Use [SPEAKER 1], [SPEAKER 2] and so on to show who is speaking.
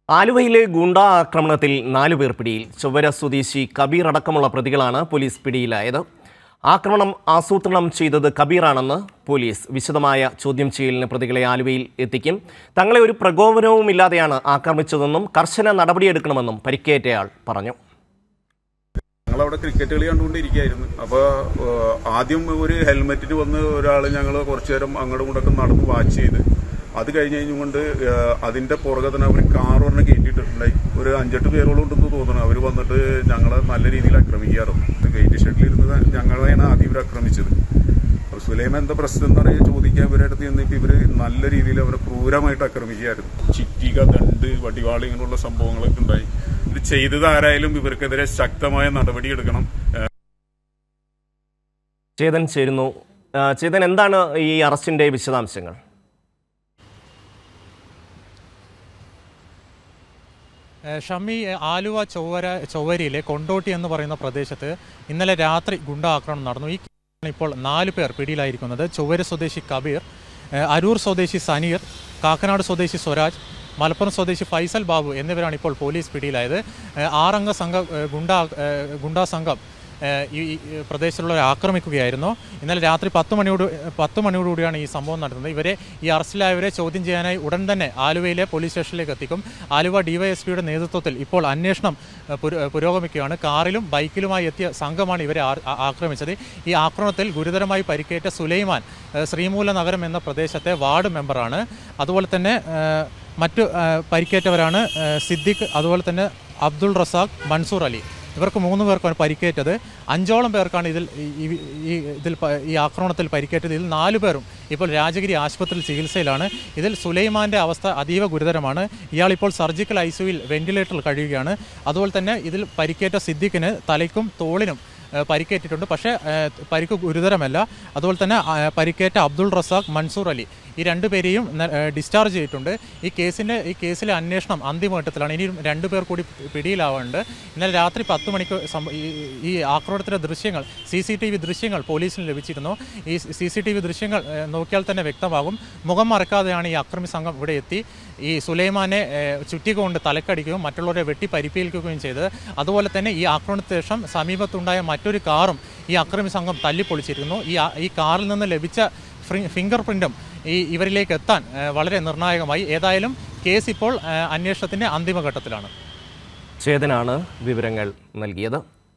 [SPEAKER 1] ആലുവയിലെ ഗുണ്ടാ ആക്രമണത്തിൽ നാലു പേർ പിടിയിൽ ചൊവ്വര സ്വദേശി കബീർ അടക്കമുള്ള പ്രതികളാണ് പോലീസ് പിടിയിലായത് ആക്രമണം ആസൂത്രണം ചെയ്തത് കബീറാണെന്ന് പോലീസ് വിശദമായ ചോദ്യം ചെയ്യലിന് പ്രതികളെ ആലുവയിൽ എത്തിക്കും തങ്ങളെ ഒരു പ്രകോപനവുമില്ലാതെയാണ് ആക്രമിച്ചതെന്നും കർശന നടപടിയെടുക്കണമെന്നും പരിക്കേറ്റയാൾ പറഞ്ഞു
[SPEAKER 2] ഞങ്ങളവിടെ ക്രിക്കറ്റ് കളി കണ്ടുകൊണ്ടിരിക്കുകയായിരുന്നു അപ്പോൾ ആദ്യം ഒരു ഹെൽമെറ്റിന് വന്ന് ഒരാൾ ഞങ്ങൾ കുറച്ചു നേരം അങ്ങോട്ടും ഇങ്ങോട്ടൊക്കെ നടന്ന് വാച്ച് ചെയ്ത് അത് കഴിഞ്ഞ് കഴിഞ്ഞുകൊണ്ട് അതിന്റെ പുറകെ തന്നെ അവർ കാർ ഒരെണ്ണം കയറ്റിയിട്ടുണ്ടായി ഒരു അഞ്ചെട്ട് പേരോളം ഉണ്ടെന്ന് തോന്നുന്നു അവർ വന്നിട്ട് ഞങ്ങളെ നല്ല രീതിയിൽ ആക്രമിക്കാറുണ്ട് ഗേറ്റ് ഷെഡിലിരുന്ന് ഞങ്ങളെയാണ് ആദ്യം ഇവർ ആക്രമിച്ചത് അപ്പോൾ സുലൈമ എന്താ പ്രശ്നം എന്ന് പറയുക ചോദിക്കാൻ ഇവരുടെ അടുത്ത് ചെന്നിപ്പോൾ ഇവർ നല്ല രീതിയിൽ അവരെ ക്രൂരമായിട്ട് ആക്രമിക്കുകയായിരുന്നു ചിറ്റിക ദണ്ട് വടിവാള് ഇങ്ങനെയുള്ള സംഭവങ്ങളൊക്കെ ഉണ്ടായി ഇത് ചെയ്തത് ആരായാലും ഇവർക്കെതിരെ ശക്തമായ നടപടിയെടുക്കണം
[SPEAKER 1] ചേതൻ ചേരുന്നു ആ, ചേതൻ എന്താണ് ഈ അറസ്റ്റിന്റെ വിശദാംശങ്ങൾ
[SPEAKER 3] ഏഹ് ഷമ്മി ഏഹ് ആലുവ ചൊവ്വര ചൊവ്വരിയിലെ കൊണ്ടോട്ടി എന്ന് പറയുന്ന പ്രദേശത്ത് ഇന്നലെ രാത്രി ഗുണ്ട ആക്രമണം നടന്നു ഈ കേസിലാണ് ഇപ്പോൾ നാല് പേർ പിടിയിലായിരിക്കുന്നത് ചൊവ്വര സ്വദേശി കബീർ ഏഹ് അരൂർ സ്വദേശി സനീർ കാക്കനാട് സ്വദേശി സ്വരാജ് മലപ്പുറം സ്വദേശി ഫൈസൽ ബാബു എന്നിവരാണ് ഇപ്പോൾ പോലീസ് പിടിയിലായത് ഏഹ് ആറംഗ സംഘം ഏഹ് ഗുണ്ടാ ഏഹ് ഗുണ്ടാ സംഘം ഏഹ് ഈ ഈ പ്രദേശത്തുള്ളവരെ ആക്രമിക്കുകയായിരുന്നു ഇന്നലെ രാത്രി പത്ത് മണിയോട് പത്ത് മണിയോടുകൂടിയാണ് ഈ സംഭവം നടന്നത് ഇവരെ ഈ അറസ്റ്റിലായവരെ ചോദ്യം ചെയ്യാനായി ഉടൻ തന്നെ ആലുവയിലെ പോലീസ് സ്റ്റേഷനിലേക്ക് എത്തിക്കും ആലുവ ഡിവൈഎസ്പിയുടെ നേതൃത്വത്തിൽ ഇപ്പോൾ അന്വേഷണം ഏഹ് പുര- പുരോഗമിക്കുകയാണ് കാറിലും ബൈക്കിലുമായി എത്തിയ സംഘമാണ് ഇവരെ ആ- ആ- ആക്രമിച്ചത് ഈ ആക്രമണത്തിൽ ഗുരുതരമായി പരിക്കേറ്റ സുലൈമാൻ ഏഹ് ശ്രീമൂല നഗരം എന്ന പ്രദേശത്തെ വാർഡ് മെമ്പറാണ് അതുപോലെ തന്നെ ഏഹ് മറ്റു ഏഹ് പരിക്കേറ്റവരാണ് ഏഹ് സിദ്ദിഖ് അതുപോലെ തന്നെ അബ്ദുൾ റസാഖ് മൻസൂർ അലി ഇവർക്ക് മൂന്ന് പേർക്കാണ് പരിക്കേറ്റത് അഞ്ചോളം പേർക്കാണ് ഇതിൽ ഈ- ഈ- ഈ ഇതിൽ പ- ഈ ആക്രമണത്തിൽ പരിക്കേറ്റത് ഇതിൽ നാലു പേരും ഇപ്പോൾ രാജഗിരി ആശുപത്രിയിൽ ചികിത്സയിലാണ് ഇതിൽ സുലൈമാന്റെ അവസ്ഥ അതീവ ഗുരുതരമാണ് ഇയാൾ ഇപ്പോൾ സർജിക്കൽ ഐസിയുവിൽ വെന്റിലേറ്ററിൽ കഴിയുകയാണ് അതുപോലെ തന്നെ ഇതിൽ പരിക്കേറ്റ സിദ്ദിഖിന് തലയ്ക്കും തോളിനും ഏഹ് പരിക്കേറ്റിട്ടുണ്ട് പക്ഷേ ഏഹ് പരിക്ക് ഗുരുതരമല്ല അതുപോലെ തന്നെ ആ, പരിക്കേറ്റ അബ്ദുൾ റസാഖ് മൻസൂർ അലി ഈ രണ്ടുപേരെയും ന- ഏഹ് ഡിസ്ചാർജ് ചെയ്തിട്ടുണ്ട് ഈ കേസിൻ്റെ ഈ കേസിലെ അന്വേഷണം അന്തിമഘട്ടത്തിലാണ് ഇനിയും രണ്ടു പേർ കൂടി പിടിയിലാവാനുണ്ട് ഇന്നലെ രാത്രി പത്ത് മണിക്ക് സംഭ- ഈ- ഈ ആക്രമണത്തിൻ്റെ ദൃശ്യങ്ങൾ സി സി ടി വി ദൃശ്യങ്ങൾ പോലീസിന് ലഭിച്ചിരുന്നു ഈ സി സി ടി വി ദൃശ്യങ്ങൾ ഏഹ് നോക്കിയാൽ തന്നെ വ്യക്തമാകും മുഖം മറക്കാതെയാണ് ഈ ആക്രമി സംഘം ഇവിടെ എത്തി ഈ സുലൈമാനെ ഏഹ് ചുറ്റിക കൊണ്ട് തലക്കടിക്കുകയും മറ്റുള്ളവരെ വെട്ടി പരിക്കേൽക്കുകയും ചെയ്തത് അതുപോലെ തന്നെ ഈ ആക്രമണത്തിന് ശേഷം സമീപത്തുണ്ടായ മറ്റൊരു കാറും ഈ അക്രമി സംഘം തല്ലിപ്പൊളിച്ചിരുന്നു ഈ ആ- ഈ കാറിൽ നിന്ന് ലഭിച്ച ഫ്രി- ഫിംഗർ പ്രിന്റും ഈ ഇവരിലേക്ക് എത്താൻ ഏഹ് വളരെ നിർണായകമായി ഏതായാലും കേസ് ഇപ്പോൾ ഏഹ് അന്വേഷണത്തിന്റെ അന്തിമഘട്ടത്തിലാണ്
[SPEAKER 1] ചേതനാണ് വിവരങ്ങൾ നൽകിയത്